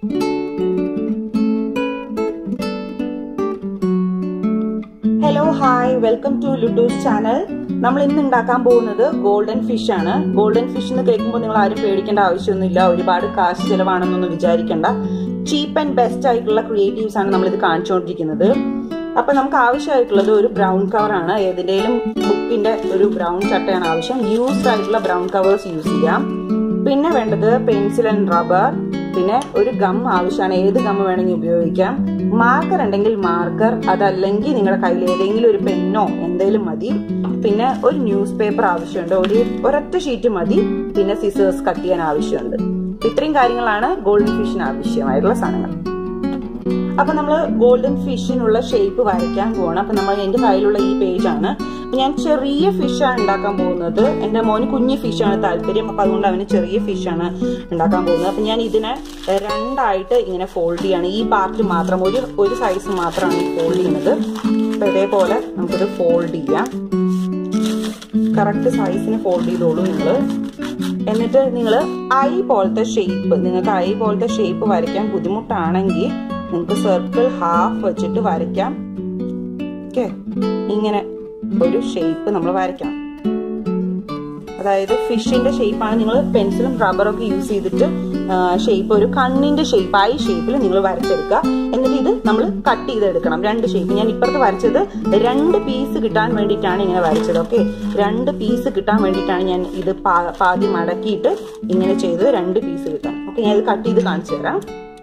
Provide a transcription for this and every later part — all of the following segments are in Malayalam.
ഹലോ ഹായ് വെൽക്കം ടു ലുഡൂസ് ചാനൽ നമ്മൾ ഇന്ന് ഉണ്ടാക്കാൻ പോകുന്നത് ഗോൾഡൻ ഫിഷ് ആണ് ഗോൾഡൻ ഫിഷ് എന്ന് കേൾക്കുമ്പോൾ നിങ്ങൾ ആരും പേടിക്കേണ്ട ആവശ്യമൊന്നുമില്ല ഒരുപാട് കാശ് ചിലവാണെന്നൊന്നും വിചാരിക്കേണ്ട ചീപ്പ് ആൻഡ് ബെസ്റ്റ് ആയിട്ടുള്ള ക്രിയേറ്റീവ്സ് ആണ് നമ്മൾ ഇത് കാണിച്ചുകൊണ്ടിരിക്കുന്നത് അപ്പൊ നമുക്ക് ആവശ്യമായിട്ടുള്ളത് ഒരു ബ്രൗൺ കവർ ആണ് ഏതിന്റെയും ബുക്കിന്റെ ഒരു ബ്രൗൺ ചട്ടയാണ് ആവശ്യം യൂസ്ഡ് ആയിട്ടുള്ള ബ്രൗൺ കവേഴ്സ് യൂസ് ചെയ്യാം പിന്നെ വേണ്ടത് പെൻസിൽ ആൻഡ് റബ്ബർ പിന്നെ ഒരു ഗം ആവശ്യമാണ് ഏത് ഗം വേണമെങ്കിൽ ഉപയോഗിക്കാം മാർക്കർ ഉണ്ടെങ്കിൽ മാർക്കർ അതല്ലെങ്കിൽ നിങ്ങളുടെ കയ്യിൽ ഏതെങ്കിലും ഒരു പെന്നോ എന്തെങ്കിലും മതി പിന്നെ ഒരു ന്യൂസ് പേപ്പർ ആവശ്യമുണ്ട് ഒരു ഒരൊറ്റ ഷീറ്റ് മതി പിന്നെ സിസേഴ്സ് കട്ട് ചെയ്യാൻ ആവശ്യമുണ്ട് ഇത്രയും കാര്യങ്ങളാണ് ഗോൾഡൻ ഫിഷിന് ആവശ്യമായിട്ടുള്ള സാധനങ്ങൾ അപ്പൊ നമ്മൾ ഗോൾഡൻ ഫിഷിനുള്ള ഷേപ്പ് വരയ്ക്കാൻ പോകണം അപ്പൊ നമ്മൾ എന്റെ കയ്യിലുള്ള ഈ പേജ് ആണ് ഞാൻ ചെറിയ ഫിഷാണ് ഉണ്ടാക്കാൻ പോകുന്നത് എന്റെ മോന് കുഞ്ഞു ഫിഷാണ് താല്പര്യം അപ്പൊ അതുകൊണ്ട് അവന് ചെറിയ ഫിഷാണ് ഉണ്ടാക്കാൻ പോകുന്നത് അപ്പൊ ഞാൻ ഇതിനെ രണ്ടായിട്ട് ഇങ്ങനെ ഫോൾഡ് ചെയ്യാണ് ഈ പാർട്ട് മാത്രം ഒരു ഒരു സൈസ് മാത്രമാണ് ഈ ഫോൾഡ് ചെയ്യുന്നത് അപ്പൊ ഇതേപോലെ നമുക്കിത് ഫോൾഡ് ചെയ്യാം കറക്റ്റ് സൈസിന് ഫോൾഡ് ചെയ്തോളൂ നിങ്ങൾ എന്നിട്ട് നിങ്ങൾ ഐ പോലത്തെ ഷേപ്പ് നിങ്ങൾക്ക് ഐ പോലത്തെ ഷേപ്പ് വരയ്ക്കാൻ ബുദ്ധിമുട്ടാണെങ്കിൽ നിങ്ങൾക്ക് സർക്കിൾ ഹാഫ് വെച്ചിട്ട് വരയ്ക്കാം ഓക്കെ ഇങ്ങനെ ഒരു ഷേപ്പ് നമ്മൾ വരയ്ക്കണം അതായത് ഫിഷിന്റെ ഷേപ്പാണ് നിങ്ങൾ പെൻസിലും റബ്ബറും ഒക്കെ യൂസ് ചെയ്തിട്ട് ഷേപ്പ് ഒരു കണ്ണിന്റെ ഷേപ്പ് ഐ ഷേപ്പിൽ നിങ്ങൾ വരച്ചെടുക്കുക എന്നിട്ട് ഇത് നമ്മൾ കട്ട് ചെയ്തെടുക്കണം രണ്ട് ഷേപ്പ് ഞാൻ ഇപ്പുറത്ത് വരച്ചത് രണ്ട് പീസ് കിട്ടാൻ വേണ്ടിയിട്ടാണ് ഇങ്ങനെ വരച്ചത് ഓക്കെ രണ്ട് പീസ് കിട്ടാൻ വേണ്ടിയിട്ടാണ് ഞാൻ ഇത് പാതി മടക്കിയിട്ട് ഇങ്ങനെ ചെയ്തത് രണ്ട് പീസ് കിട്ടാൻ ഓക്കെ ഞാൻ ഇത് കട്ട് ചെയ്ത് കാണിച്ചു തരാം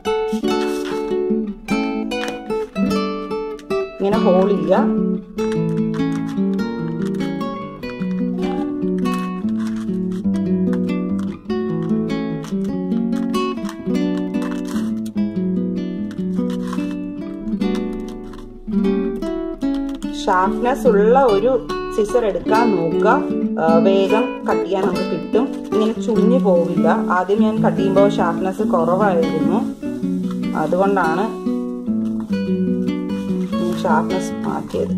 ഇങ്ങനെ ഹോൾ ചെയ്യുക ഷാർപ്നെസ് ഉള്ള ഒരു സിസർ എടുക്കാൻ നോക്കുക വേഗം കട്ട് ചെയ്യാൻ നമുക്ക് കിട്ടും ഇങ്ങനെ ചുളിഞ്ഞു പോവില്ല ആദ്യം ഞാൻ കട്ട് ചെയ്യുമ്പോൾ ഷാർപ്നെസ് കുറവായിരുന്നു അതുകൊണ്ടാണ് ഷാർപ്നെസ് മാറ്റിയത്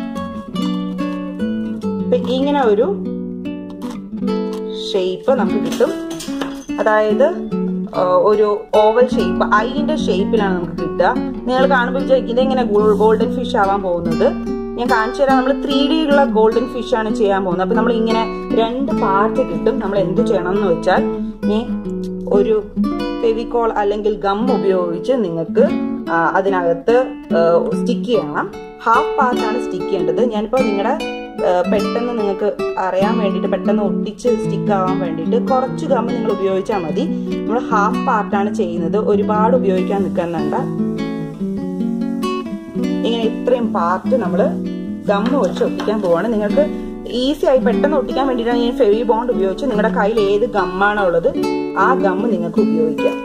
ഇങ്ങനെ ഒരു ഷേപ്പ് നമുക്ക് കിട്ടും അതായത് ഒരു ഓവൽ ഷേപ്പ് ഐന്റെ ഷേപ്പിലാണ് നമുക്ക് കിട്ടുക നിങ്ങൾ കാണുമ്പോൾ വിചാരിക്കും ഇതെങ്ങനെ ഗോൾഡൻ ഫിഷ് ആവാൻ പോകുന്നത് ഞാൻ കാണിച്ചു തരാം നമ്മൾ ത്രീ ഡി ഉള്ള ഗോൾഡൻ ഫിഷ് ആണ് ചെയ്യാൻ പോകുന്നത് അപ്പൊ നമ്മൾ ഇങ്ങനെ രണ്ട് പാർട്ട് കിട്ടും നമ്മൾ എന്ത് ചെയ്യണം എന്ന് വെച്ചാൽ ഈ ഒരു ഫെവിക്കോൾ അല്ലെങ്കിൽ ഗം ഉപയോഗിച്ച് നിങ്ങൾക്ക് അതിനകത്ത് സ്റ്റിക്ക് ചെയ്യണം ഹാഫ് പാർട്ടാണ് സ്റ്റിക്ക് ചെയ്യേണ്ടത് ഞാനിപ്പോൾ നിങ്ങളുടെ പെട്ടെന്ന് നിങ്ങൾക്ക് അറിയാൻ വേണ്ടിയിട്ട് പെട്ടെന്ന് ഒട്ടിച്ച് സ്റ്റിക്ക് ആവാൻ വേണ്ടിയിട്ട് കുറച്ച് ഗം നിങ്ങൾ ഉപയോഗിച്ചാൽ മതി നമ്മൾ ഹാഫ് പാർട്ടാണ് ചെയ്യുന്നത് ഒരുപാട് ഉപയോഗിക്കാൻ നിൽക്കുന്നുണ്ട് ഇങ്ങനെ ഇത്രയും പാർട്ട് നമ്മൾ ഗമ്മ് വെച്ച് ഒട്ടിക്കാൻ പോവാണ് നിങ്ങൾക്ക് ഈസി ആയി പെട്ടെന്ന് ഒട്ടിക്കാൻ വേണ്ടിയിട്ടാണ് ഞാൻ ഫെവി ബോണ്ട് ഉപയോഗിച്ച് നിങ്ങളുടെ കയ്യിൽ ഏത് ഗമ്മാണോ ഉള്ളത് ആ ഗമ്മ് നിങ്ങൾക്ക് ഉപയോഗിക്കാം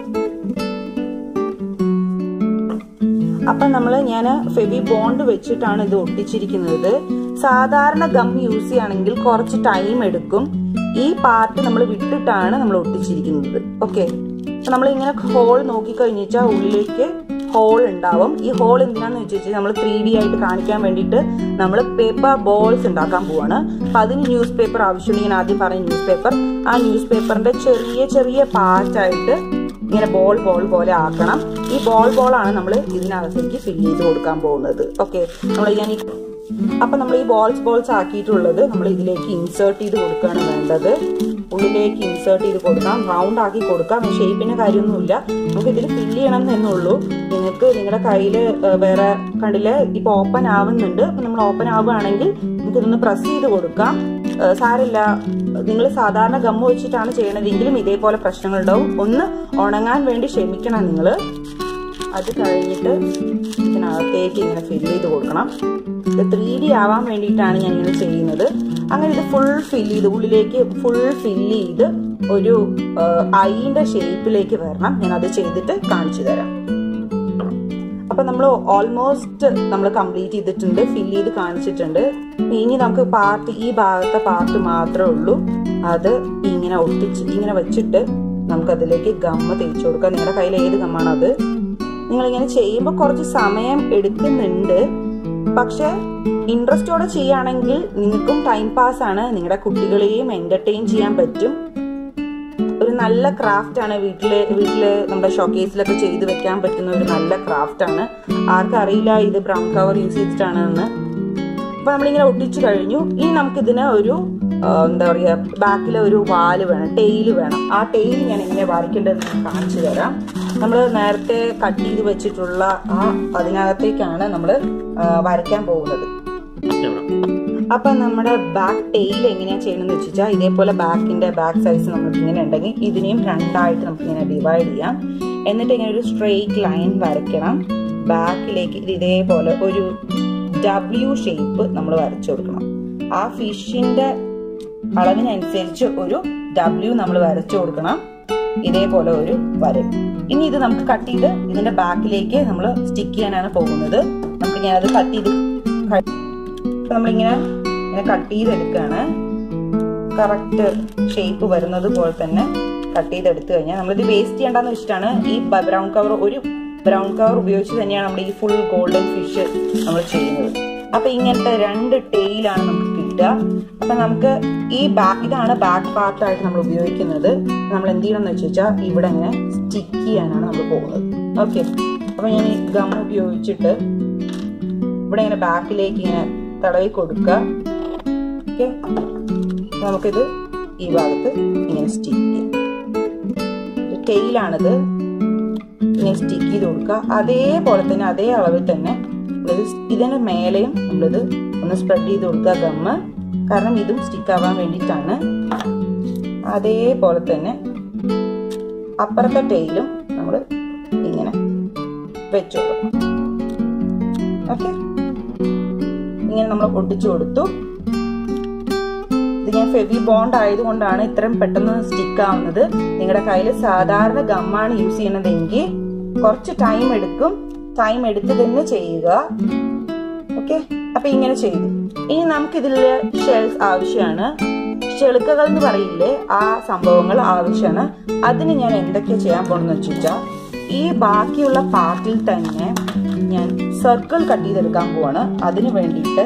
അപ്പൊ നമ്മൾ ഞാൻ ഫെവി ബോണ്ട് വെച്ചിട്ടാണ് ഇത് ഒട്ടിച്ചിരിക്കുന്നത് സാധാരണ ഗം യൂസ് ചെയ്യുകയാണെങ്കിൽ കുറച്ച് ടൈം എടുക്കും ഈ പാർട്ട് നമ്മൾ വിട്ടിട്ടാണ് നമ്മൾ ഒട്ടിച്ചിരിക്കുന്നത് ഓക്കെ നമ്മൾ ഇങ്ങനെ ഹോൾ നോക്കിക്കഴിഞ്ഞാൽ ഉള്ളിലേക്ക് ഹോൾ ഉണ്ടാവും ഈ ഹോൾ എന്തിനാന്ന് വെച്ചാൽ നമ്മൾ ത്രീ ഡി ആയിട്ട് കാണിക്കാൻ വേണ്ടിയിട്ട് നമ്മൾ പേപ്പർ ബോൾസ് ഉണ്ടാക്കാൻ പോവാണ് അപ്പൊ അതിന് ന്യൂസ് പേപ്പർ ആവശ്യമുണ്ട് ഞാൻ ആദ്യം പറഞ്ഞ ന്യൂസ് പേപ്പർ ആ ന്യൂസ് പേപ്പറിന്റെ ചെറിയ ചെറിയ പാർട്ടായിട്ട് ഇങ്ങനെ ബോൾ ബോൾ പോലെ ആക്കണം ഈ ബോൾ ബോൾ ആണ് നമ്മൾ ഇതിനകത്തേക്ക് ഫില്ല് ചെയ്ത് കൊടുക്കാൻ പോകുന്നത് ഓക്കെ നമ്മൾ ഞാൻ ഈ അപ്പൊ നമ്മൾ ഈ ബോൾസ് ബോൾസ് ആക്കിയിട്ടുള്ളത് നമ്മൾ ഇതിലേക്ക് ഇൻസേർട്ട് ചെയ്ത് കൊടുക്കുകയാണ് വേണ്ടത് ഉള്ളിലേക്ക് ഇൻസേർട്ട് ചെയ്ത് കൊടുക്കാം റൗണ്ട് ആക്കി കൊടുക്കാം ഷേപ്പിന്റെ കാര്യമൊന്നുമില്ല നമുക്ക് ഇതിൽ ഫില്ല് ചെയ്യണം എന്നുള്ളൂ നിങ്ങൾക്ക് നിങ്ങളുടെ കയ്യിൽ വേറെ കണ്ടില് ഇപ്പൊ ഓപ്പൺ ആവുന്നുണ്ട് അപ്പൊ നമ്മൾ ഓപ്പൺ ആവുകയാണെങ്കിൽ നിങ്ങൾക്ക് ഇതൊന്ന് പ്രസ് ചെയ്ത് കൊടുക്കാം സാരില്ല നിങ്ങൾ സാധാരണ ഗമ്മ വെച്ചിട്ടാണ് ചെയ്യണതെങ്കിലും ഇതേപോലെ പ്രശ്നങ്ങളുണ്ടാവും ഒന്ന് ഉണങ്ങാൻ വേണ്ടി ക്ഷമിക്കണം നിങ്ങൾ അത് കഴിഞ്ഞിട്ട് ഇതിനകത്തേക്ക് ഇങ്ങനെ ഫില്ല് ചെയ്ത് കൊടുക്കണം ഇത് ത്രീ ഡി ആവാൻ വേണ്ടിയിട്ടാണ് ഞാൻ ഇങ്ങനെ ചെയ്യുന്നത് അങ്ങനെ ഇത് ഫുൾ ഫില്ല് ചെയ്ത് ഉള്ളിലേക്ക് ഫുൾ ഫില്ല് ചെയ്ത് ഒരു ഐന്റെ ഷേപ്പിലേക്ക് വരണം ഞാൻ അത് ചെയ്തിട്ട് കാണിച്ചു തരാം അപ്പൊ നമ്മൾ ഓൾമോസ്റ്റ് നമ്മൾ കംപ്ലീറ്റ് ചെയ്തിട്ടുണ്ട് ഫില്ല് ചെയ്ത് കാണിച്ചിട്ടുണ്ട് ഇനി നമുക്ക് പാർട്ട് ഈ ഭാഗത്തെ പാർട്ട് മാത്രമേ ഉള്ളൂ അത് ഇങ്ങനെ ഒട്ടിച്ച് ഇങ്ങനെ വെച്ചിട്ട് നമുക്ക് അതിലേക്ക് ഗമ്മ തേച്ച് കൊടുക്കാം നിങ്ങളുടെ കയ്യിൽ ഏത് ഗമ്മാണോ അത് നിങ്ങൾ ഇങ്ങനെ ചെയ്യുമ്പോൾ കുറച്ച് സമയം എടുക്കുന്നുണ്ട് പക്ഷെ ഇൻട്രസ്റ്റോടെ ചെയ്യുകയാണെങ്കിൽ നിങ്ങൾക്കും ടൈം പാസ് ആണ് നിങ്ങളുടെ കുട്ടികളെയും എന്റർടൈൻ ചെയ്യാൻ പറ്റും ഒരു നല്ല ക്രാഫ്റ്റ് ആണ് വീട്ടില് വീട്ടില് നമ്മുടെ ഷോക്കേസിലൊക്കെ ചെയ്ത് വെക്കാൻ പറ്റുന്ന ഒരു നല്ല ക്രാഫ്റ്റ് ആണ് ആർക്കും അറിയില്ല ഇത് ബ്രൗൺ കവർ യൂസ് ചെയ്തിട്ടാണെന്ന് അപ്പൊ നമ്മളിങ്ങനെ ഒട്ടിച്ചു കഴിഞ്ഞു ഇനി നമുക്കിതിന് ഒരു ആ, എന്താ പറയാ ബാക്കിലെ ഒരു വാല് വേണം ടെയില് വേണം ആ ടെയിൽ ഞാൻ എങ്ങനെ വരയ്ക്കേണ്ടത് കാണിച്ചു തരാം നമ്മൾ നേരത്തെ കട്ട് ചെയ്ത് വെച്ചിട്ടുള്ള ആ അതിനകത്തേക്കാണ് നമ്മൾ വരയ്ക്കാൻ പോകുന്നത് അപ്പൊ നമ്മുടെ ബാക്ക് ടെയിൽ എങ്ങനെയാ ചെയ്യണമെന്ന് വെച്ചാൽ ഇതേപോലെ ബാക്കിന്റെ ബാക്ക് സൈസ് നമുക്ക് ഇങ്ങനെ ഉണ്ടെങ്കിൽ ഇതിനെയും രണ്ടായിട്ട് നമുക്ക് ഇങ്ങനെ ഡിവൈഡ് ചെയ്യാം എന്നിട്ട് ഇങ്ങനെ ഒരു സ്ട്രെയിറ്റ് ലൈൻ വരയ്ക്കണം ബാക്കിലേക്ക് ഇത് ഇതേപോലെ ഒരു ഡബ്ല്യു ഷേപ്പ് നമ്മൾ വരച്ചു കൊടുക്കണം ആ ഫിഷിന്റെ അളവിനനുസരിച്ച് ഒരു ഡബ്ല്യു നമ്മൾ വരച്ചു കൊടുക്കണം ഇതേപോലെ ഒരു വര ഇനി ഇത് നമുക്ക് കട്ട് ചെയ്ത് ഇതിന്റെ ബാക്കിലേക്ക് നമ്മൾ സ്റ്റിക്ക് ചെയ്യാനാണ് പോകുന്നത് നമുക്ക് ഞാനത് കട്ട് ചെയ്ത് കഴി- അപ്പൊ നമ്മളിങ്ങനെ ഇങ്ങനെ കട്ട് ചെയ്തെടുക്കുകയാണ് കറക്റ്റ് ഷേപ്പ് വരുന്നത് പോലെ തന്നെ കട്ട് ചെയ്തെടുത്തു കഴിഞ്ഞാൽ നമ്മളിത് വേസ്റ്റ് ചെയ്യേണ്ടെന്ന് വെച്ചിട്ടാണ് ഈ ബ്രൗൺ കവർ ഒരു ബ്രൗൺ കവർ ഉപയോഗിച്ച് തന്നെയാണ് നമ്മൾ ഈ ഫുൾ ഗോൾഡൻ ഫിഷ് നമ്മൾ ചെയ്യുന്നത് അപ്പൊ ഇങ്ങനത്തെ രണ്ട് ടെയിലാണ് നമുക്ക് കിട്ടുക അപ്പൊ നമുക്ക് ഈ ബാക്ക് ഇതാണ് ബാക്ക് പാർട്ടായിട്ട് നമ്മൾ ഉപയോഗിക്കുന്നത് നമ്മൾ എന്ത് ചെയ്യണമെന്ന് വെച്ച് കഴിഞ്ഞാൽ ഇവിടെ ഇങ്ങനെ സ്റ്റിക്ക് ചെയ്യാനാണ് നമ്മൾ പോകുന്നത് ഓക്കെ അപ്പൊ ഞാൻ ഈ ഗം ഉപയോഗിച്ചിട്ട് ഇവിടെ ഇങ്ങനെ ബാക്കിലേക്ക് ഇങ്ങനെ തടവി കൊടുക്കുക ഓക്കെ നമുക്കിത് ഈ ഭാഗത്ത് ഇങ്ങനെ സ്റ്റിക്ക് ചെയ്യാം ടെയിലാണിത് ഇങ്ങനെ സ്റ്റിക്ക് ചെയ്ത് കൊടുക്കുക അതേപോലെ തന്നെ അതേ അളവിൽ തന്നെ നമ്മളിത് ഇതിന് മേലെയും നമ്മളിത് ഒന്ന് സ്പ്രെഡ് ചെയ്ത് കൊടുക്കുക ഗമ്മ് കാരണം ഇതും സ്റ്റിക്ക് ആവാൻ വേണ്ടിയിട്ടാണ് അതേപോലെ തന്നെ അപ്പുറത്തെ ടെയിലും നമ്മൾ ഇങ്ങനെ വെച്ചു കൊടുക്കണം ഓക്കെ ഇങ്ങനെ നമ്മൾ ഒട്ടിച്ചു കൊടുത്തു ഇത് ഞാൻ ഫെവി ബോണ്ട് ആയതുകൊണ്ടാണ് ഇത്രയും പെട്ടെന്ന് സ്റ്റിക്ക് ആവുന്നത് നിങ്ങളുടെ കയ്യിൽ സാധാരണ ഗമ്മാണ് യൂസ് ചെയ്യണതെങ്കിൽ കുറച്ച് ടൈം എടുക്കും ടൈം എടുത്ത് തന്നെ ചെയ്യുക ഓക്കെ അപ്പൊ ഇങ്ങനെ ചെയ്തു ഇനി നമുക്ക് ഇതിൽ ഷെൽസ് ആവശ്യമാണ് ചെളുക്കകൾ എന്ന് പറയില്ലേ ആ സംഭവങ്ങൾ ആവശ്യമാണ് അതിന് ഞാൻ എന്തൊക്കെ ചെയ്യാൻ പോണെന്ന് വെച്ചാൽ ഈ ബാക്കിയുള്ള പാർട്ടിൽ തന്നെ ഞാൻ സർക്കിൾ കട്ട് ചെയ്തെടുക്കാൻ പോവാണ് അതിന് വേണ്ടിയിട്ട്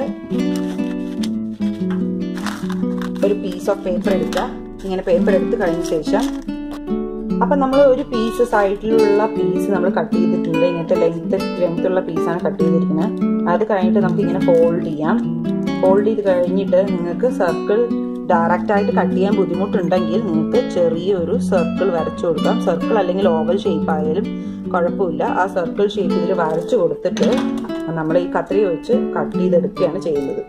ഒരു പീസ് ഓഫ് പേപ്പർ എടുക്കുക ഇങ്ങനെ പേപ്പർ എടുത്ത് കഴിഞ്ഞ ശേഷം അപ്പൊ നമ്മൾ ഒരു പീസ് സൈഡിലുള്ള പീസ് നമ്മൾ കട്ട് ചെയ്തിട്ടുണ്ട് ഇങ്ങനത്തെ ലെങ്ത് ലെങ്ത് ഉള്ള പീസാണ് കട്ട് ചെയ്തിരിക്കുന്നത് അത് കഴിഞ്ഞിട്ട് നമുക്ക് ഇങ്ങനെ ഫോൾഡ് ചെയ്യാം ഫോൾഡ് ചെയ്ത് കഴിഞ്ഞിട്ട് നിങ്ങൾക്ക് സർക്കിൾ ഡയറക്റ്റ് ആയിട്ട് കട്ട് ചെയ്യാൻ ബുദ്ധിമുട്ടുണ്ടെങ്കിൽ നിങ്ങൾക്ക് ചെറിയൊരു സർക്കിൾ വരച്ചു കൊടുക്കാം സർക്കിൾ അല്ലെങ്കിൽ ഓവൽ ഷേപ്പ് ആയാലും കുഴപ്പമില്ല ആ സർക്കിൾ ഷേപ്പ് ഇതിൽ വരച്ചു കൊടുത്തിട്ട് നമ്മൾ ഈ കത്രി വെച്ച് കട്ട് ചെയ്തെടുക്കുകയാണ് ചെയ്യുന്നത്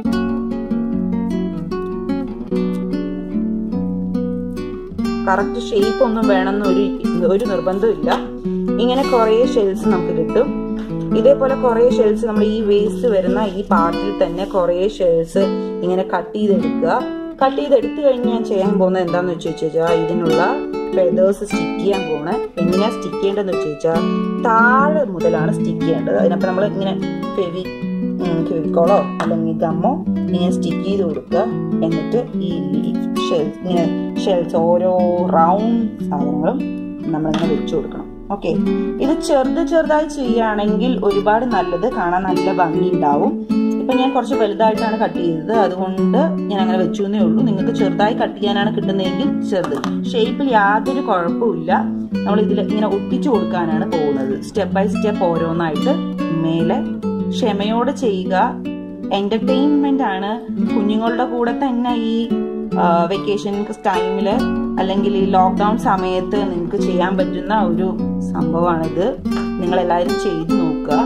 കറക്റ്റ് ഷേപ്പ് ഒന്നും വേണമെന്ന് ഒരു ഒരു നിർബന്ധമില്ല ഇങ്ങനെ കുറേ ഷെൽസ് നമുക്ക് കിട്ടും ഇതേപോലെ കുറേ ഷെൽസ് നമ്മൾ ഈ വേസ്റ്റ് വരുന്ന ഈ പാർട്ടിൽ തന്നെ കുറേ ഷെൽസ് ഇങ്ങനെ കട്ട് ചെയ്തെടുക്കുക കട്ട് ചെയ്തെടുത്തു കഴിഞ്ഞ് ഞാൻ ചെയ്യാൻ പോകുന്നത് എന്താന്ന് വെച്ച് വെച്ചാൽ ഇതിനുള്ള ഫെതേഴ്സ് സ്റ്റിക്ക് ചെയ്യാൻ പോണേ എങ്ങനെയാ സ്റ്റിക്ക് ചെയ്യേണ്ടതെന്ന് വെച്ച് വെച്ചാൽ താഴെ മുതലാണ് സ്റ്റിക്ക് ചെയ്യേണ്ടത് അതിനപ്പം നമ്മൾ ഇങ്ങനെ ഫെവി ഫെവിക്കോളോ അല്ലെങ്കിൽ ഗമ്മോ ഇങ്ങനെ സ്റ്റിക്ക് ചെയ്ത് കൊടുക്കുക എന്നിട്ട് ഈ ഷെൽസ് ഇങ്ങനെ ഷെൽസ് ഓരോ റൗണ്ട് സാധനങ്ങളും നമ്മളിങ്ങനെ വെച്ചു കൊടുക്കണം ഓക്കെ ഇത് ചെറുത് ചെറുതായി ചെയ്യുകയാണെങ്കിൽ ഒരുപാട് നല്ലത് കാണാൻ നല്ല ഭംഗി ഉണ്ടാവും ഇപ്പൊ ഞാൻ കുറച്ച് വലുതായിട്ടാണ് കട്ട് ചെയ്തത് അതുകൊണ്ട് ഞാൻ അങ്ങനെ വെച്ചു എന്നേ ഉള്ളൂ നിങ്ങൾക്ക് ചെറുതായി കട്ട് ചെയ്യാനാണ് കിട്ടുന്നതെങ്കിൽ ചെറുത് ഷേപ്പിൽ യാതൊരു കുഴപ്പമില്ല നമ്മൾ ഇതിൽ ഇങ്ങനെ ഒട്ടിച്ചു കൊടുക്കാനാണ് പോകുന്നത് സ്റ്റെപ്പ് ബൈ സ്റ്റെപ്പ് ഓരോന്നായിട്ട് മേലെ ക്ഷമയോടെ ചെയ്യുക എന്റർടൈൻമെന്റ് ആണ് കുഞ്ഞുങ്ങളുടെ കൂടെ തന്നെ ഈ വെക്കേഷൻ ടൈമിൽ അല്ലെങ്കിൽ ഈ ലോക്ക്ഡൗൺ സമയത്ത് നിങ്ങൾക്ക് ചെയ്യാൻ പറ്റുന്ന ഒരു സംഭവമാണിത് നിങ്ങൾ എല്ലാവരും ചെയ്തു നോക്കുക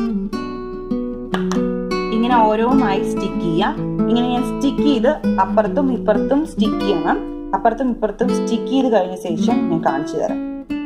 ഇങ്ങനെ ഓരോന്നായി സ്റ്റിക്ക് ചെയ്യുക ഇങ്ങനെ ഞാൻ സ്റ്റിക്ക് ചെയ്ത് അപ്പുറത്തും ഇപ്പുറത്തും സ്റ്റിക്ക് ചെയ്യണം അപ്പുറത്തും ഇപ്പുറത്തും സ്റ്റിക്ക് ചെയ്ത് കഴിഞ്ഞ ശേഷം ഞാൻ കാണിച്ചു തരാം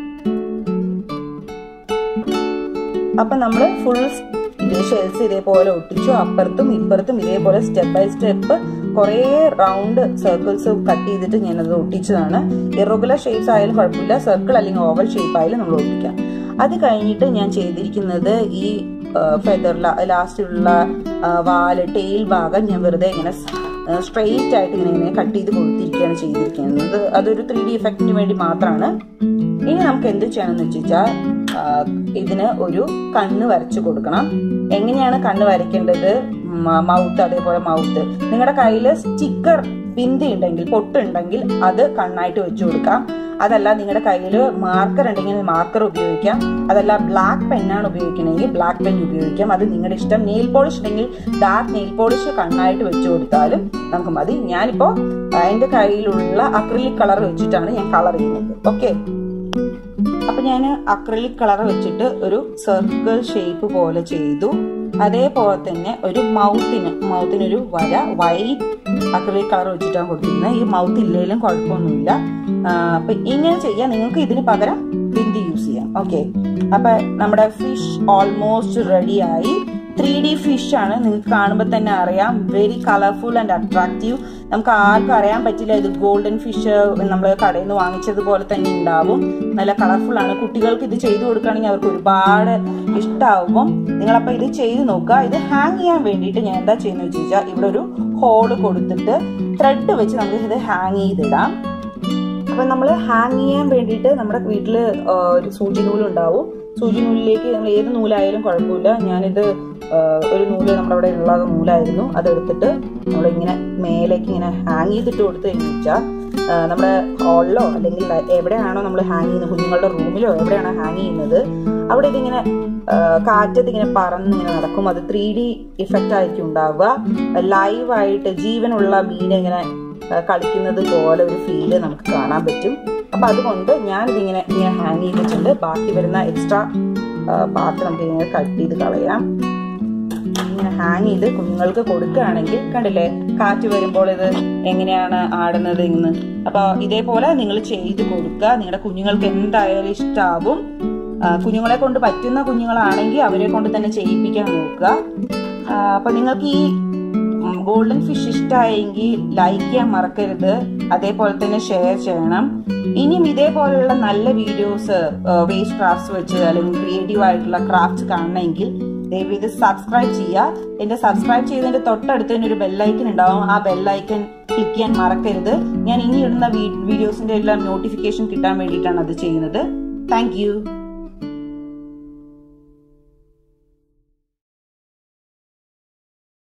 അപ്പൊ നമ്മൾ ഫുൾ ഷെൽസ് ഇതേപോലെ ഒട്ടിച്ചു അപ്പുറത്തും ഇപ്പുറത്തും ഇതേപോലെ സ്റ്റെപ്പ് ബൈ സ്റ്റെപ്പ് കുറേ റൗണ്ട് സർക്കിൾസ് കട്ട് ചെയ്തിട്ട് ഞാനത് ഒട്ടിച്ചതാണ് ഇറഗുലർ ഷേപ്സ് ആയാലും കുഴപ്പമില്ല സർക്കിൾ അല്ലെങ്കിൽ ഓവൽ ഷേപ്പ് ആയാലും നമ്മൾ ഒട്ടിക്കാം അത് കഴിഞ്ഞിട്ട് ഞാൻ ചെയ്തിരിക്കുന്നത് ഈ ഫെദർ ലാസ്റ്റിലുള്ള വാല് ടെയിൽ ഭാഗം ഞാൻ വെറുതെ ഇങ്ങനെ സ്ട്രെയിറ്റ് ആയിട്ട് ഇങ്ങനെ ഇങ്ങനെ കട്ട് ചെയ്ത് കൊടുത്തിരിക്കുകയാണ് ചെയ്തിരിക്കുന്നത് അതൊരു ത്രീ ഡി എഫക്റ്റിന് വേണ്ടി മാത്രമാണ് ഇനി നമുക്ക് എന്ത് ചെയ്യണമെന്ന് വെച്ചാൽ ഇതിന് ഒരു കണ്ണ് വരച്ചു കൊടുക്കണം എങ്ങനെയാണ് കണ്ണ് വരയ്ക്കേണ്ടത് മൗത്ത് അതേപോലെ മൗത്ത് നിങ്ങളുടെ കയ്യിൽ സ്റ്റിക്കർ ബിന്ദി ഉണ്ടെങ്കിൽ പൊട്ടുണ്ടെങ്കിൽ അത് കണ്ണായിട്ട് വെച്ചു കൊടുക്കാം അതല്ല നിങ്ങളുടെ കയ്യിൽ മാർക്കർ ഉണ്ടെങ്കിൽ മാർക്കർ ഉപയോഗിക്കാം അതല്ല ബ്ലാക്ക് പെന്നാണ് ഉപയോഗിക്കണമെങ്കിൽ ബ്ലാക്ക് പെൻ ഉപയോഗിക്കാം അത് നിങ്ങളുടെ ഇഷ്ടം നെയിൽ പോളിഷ് ഉണ്ടെങ്കിൽ ഡാർക്ക് നെയിൽ പോളിഷ് കണ്ണായിട്ട് വെച്ചു കൊടുത്താലും നമുക്ക് മതി ഞാനിപ്പോ എന്റെ കയ്യിലുള്ള അക്രിലിക് കളർ വെച്ചിട്ടാണ് ഞാൻ കളർ ചെയ്യുന്നത് ഓക്കെ അപ്പൊ ഞാൻ അക്രിലിക് കളർ വെച്ചിട്ട് ഒരു സർക്കിൾ ഷേപ്പ് പോലെ ചെയ്തു അതേപോലെ തന്നെ ഒരു മൗത്തിന് മൗത്തിനൊരു വര വൈറ്റ് അക്രിലിക് കളർ വെച്ചിട്ടാണ് കൊടുത്തിരുന്നത് ഈ മൗത്ത് ഇല്ലെങ്കിലും കുഴപ്പമൊന്നുമില്ല അപ്പൊ ഇങ്ങനെ ചെയ്യാൻ നിങ്ങൾക്ക് ഇതിന് പകരം ബിന്ദി യൂസ് ചെയ്യാം ഓക്കെ അപ്പൊ നമ്മുടെ ഫിഷ് ഓൾമോസ്റ്റ് റെഡിയായി ത്രീ ഡി ഫിഷ് ആണ് നിങ്ങൾക്ക് കാണുമ്പോൾ തന്നെ അറിയാം വെരി കളർഫുൾ ആൻഡ് അട്രാക്റ്റീവ് നമുക്ക് ആർക്കും അറിയാൻ പറ്റില്ല ഇത് ഗോൾഡൻ ഫിഷ് നമ്മൾ കടയിൽ നിന്ന് വാങ്ങിച്ചതുപോലെ തന്നെ ഉണ്ടാവും നല്ല കളർഫുൾ ആണ് കുട്ടികൾക്ക് ഇത് ചെയ്തു കൊടുക്കുകയാണെങ്കിൽ അവർക്ക് ഒരുപാട് ഇഷ്ടമാവും നിങ്ങളപ്പോൾ ഇത് ചെയ്ത് നോക്കുക ഇത് ഹാങ് ചെയ്യാൻ വേണ്ടിയിട്ട് ഞാൻ എന്താ ചെയ്യുന്നത് വെച്ച് കഴിഞ്ഞാൽ ഇവിടെ ഒരു ഹോള് കൊടുത്തിട്ട് ത്രെഡ് വെച്ച് നമുക്ക് ഇത് ഹാങ് ചെയ്തിടാം അപ്പൊ നമ്മൾ ഹാങ് ചെയ്യാൻ വേണ്ടിയിട്ട് നമ്മുടെ വീട്ടിൽ ഒരു സൂചി നൂലുണ്ടാവും സൂചി നൂലിലേക്ക് നമ്മൾ ഏത് നൂലായാലും കുഴപ്പമില്ല ഞാനിത് ഒരു നൂല് നമ്മുടെ അവിടെ ഉള്ള നൂലായിരുന്നു അതെടുത്തിട്ട് നമ്മളിങ്ങനെ മേലേക്ക് ഇങ്ങനെ ഹാങ് ചെയ്തിട്ട് കൊടുത്തു കഴിഞ്ഞു വെച്ചാൽ നമ്മുടെ ഹാളിലോ അല്ലെങ്കിൽ എവിടെയാണോ നമ്മൾ ഹാങ് ചെയ്യുന്നത് കുഞ്ഞുങ്ങളുടെ റൂമിലോ എവിടെയാണോ ഹാങ് ചെയ്യുന്നത് അവിടെ ഇതിങ്ങനെ കാറ്റത്ത് ഇങ്ങനെ പറന്ന് ഇങ്ങനെ നടക്കും അത് ത്രീ ഡി ഇഫക്റ്റ് ആയിരിക്കും ഉണ്ടാവുക ലൈവായിട്ട് ജീവനുള്ള മീൻ ഇങ്ങനെ കളിക്കുന്നത് പോലെ ഒരു ഫീല് നമുക്ക് കാണാൻ പറ്റും അപ്പൊ അതുകൊണ്ട് ഞാൻ ഇതിങ്ങനെ ഇങ്ങനെ ഹാങ് ചെയ്തിട്ടുണ്ട് ബാക്കി വരുന്ന എക്സ്ട്രാ പാർട്ട് നമുക്ക് ഇങ്ങനെ കട്ട് ചെയ്ത് കളയാം ഇങ്ങനെ ഹാങ് ചെയ്ത് കുഞ്ഞുങ്ങൾക്ക് കൊടുക്കുകയാണെങ്കിൽ കണ്ടില്ലേ കാറ്റ് വരുമ്പോൾ ഇത് എങ്ങനെയാണ് ആടുന്നത് എന്ന് അപ്പൊ ഇതേപോലെ നിങ്ങൾ ചെയ്ത് കൊടുക്കുക നിങ്ങളുടെ കുഞ്ഞുങ്ങൾക്ക് എന്തായാലും ഇഷ്ടാവും കുഞ്ഞുങ്ങളെ കൊണ്ട് പറ്റുന്ന കുഞ്ഞുങ്ങളാണെങ്കിൽ അവരെ കൊണ്ട് തന്നെ ചെയ്യിപ്പിക്കാൻ നോക്കുക അപ്പൊ നിങ്ങൾക്ക് ഈ ഗോൾഡൻ ഫിഷ് ഇഷ്ടമായെങ്കിൽ ലൈക്ക് ചെയ്യാൻ മറക്കരുത് അതേപോലെ തന്നെ ഷെയർ ചെയ്യണം ഇനിയും ഇതേപോലെയുള്ള നല്ല വീഡിയോസ് വേസ്റ്റ് ക്രാഫ്റ്റ്സ് വെച്ച് അല്ലെങ്കിൽ ക്രിയേറ്റീവ് ആയിട്ടുള്ള ക്രാഫ്റ്റ്സ് കാണണമെങ്കിൽ ദയവ് ഇത് സബ്സ്ക്രൈബ് ചെയ്യുക എന്റെ സബ്സ്ക്രൈബ് ചെയ്തതിന്റെ തൊട്ടടുത്ത് തന്നെ ഒരു ബെല്ലൈക്കൻ ഉണ്ടാവും ആ ബെല്ലൈക്കൻ ക്ലിക്ക് ചെയ്യാൻ മറക്കരുത് ഞാൻ ഇനി ഇടുന്ന വീഡിയോസിന്റെ എല്ലാം നോട്ടിഫിക്കേഷൻ കിട്ടാൻ വേണ്ടിയിട്ടാണ് അത് ചെയ്യുന്നത് താങ്ക്